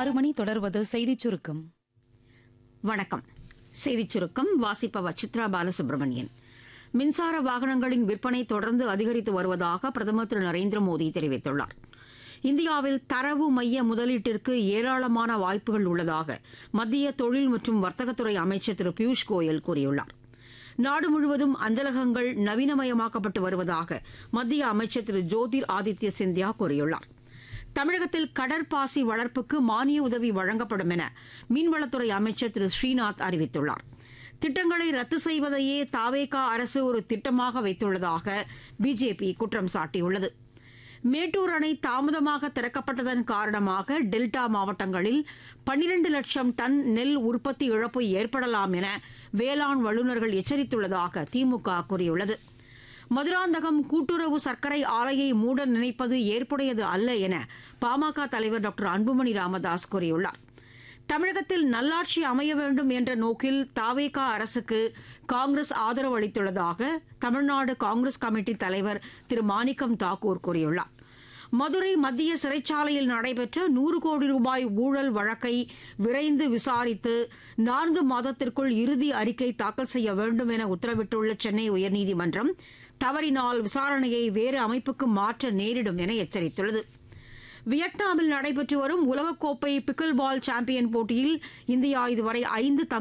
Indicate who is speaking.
Speaker 1: ஆறு மணி தொடர்வது செய்திச் சுருக்கம்
Speaker 2: வணக்கம் செய்திச் சுருக்கம் வாசிப்பவர் சித்ரா பாலசுப்ரமணியன் மின்சார வாகனங்களின் விற்பனை தொடர்ந்து அதிகரித்து வருவதாக பிரதமர் திரு நரேந்திர மோடி தெரிவித்துள்ளார் இந்தியாவில் தரவு மைய முதலீட்டிற்கு ஏராளமான வாய்ப்புகள் உள்ளதாக மத்திய தொழில் மற்றும் வர்த்தகத்துறை அமைச்சர் திரு பியூஷ் கோயல் கூறியுள்ளார் நாடு முழுவதும் அஞ்சலகங்கள் நவீனமயமாக்கப்பட்டு வருவதாக மத்திய அமைச்சர் திரு ஜோதிர் ஆதித்ய சிந்தியா கூறியுள்ளார் தமிழகத்தில் கடற்பாசி வளர்ப்புக்கு மானிய உதவி வழங்கப்படும் என மீன்வளத்துறை அமைச்சர் திரு ஸ்ரீநாத் அறிவித்துள்ளார் திட்டங்களை ரத்து செய்வதையே தாவேகா அரசு ஒரு திட்டமாக வைத்துள்ளதாக பிஜேபி குற்றம் சாட்டியுள்ளது மேட்டூர் அணை தாமதமாக திறக்கப்பட்டதன் காரணமாக டெல்டா மாவட்டங்களில் பன்னிரண்டு லட்சம் டன் நெல் உற்பத்தி இழப்பு ஏற்படலாம் என வேளாண் வல்லுநர்கள் எச்சரித்துள்ளதாக திமுக கூறியுள்ளது மதுராந்தகம் கூட்டுறவு சர்க்கரை ஆலையை மூட நினைப்பது ஏற்புடையது அல்ல என பாமக தலைவர் டாக்டர் அன்புமணி ராமதாஸ் கூறியுள்ளார் தமிழகத்தில் நல்லாட்சி அமைய வேண்டும் என்ற நோக்கில் தாவேகா அரசுக்கு காங்கிரஸ் ஆதரவு அளித்துள்ளதாக தமிழ்நாடு காங்கிரஸ் கமிட்டி தலைவர் திரு மாணிக்கம் தாக்கூர் கூறியுள்ளார் மதுரை மத்திய சிறைச்சாலையில் நடைபெற்ற நூறு கோடி ரூபாய் ஊழல் வழக்கை விரைந்து விசாரித்து நான்கு மாதத்திற்குள் இறுதி அறிக்கை தாக்கல் செய்ய வேண்டும் என உத்தரவிட்டுள்ள சென்னை உயர்நீதிமன்றம் தவறினால் விசாரணையை வேறு அமைப்புக்கு மாற்ற நேரிடும் என எச்சரித்துள்ளது வியட்நாமில் நடைபெற்று வரும் உலகக்கோப்பை பிக்கில் பால் சாம்பியன் போட்டியில் இந்தியா இதுவரை ஐந்து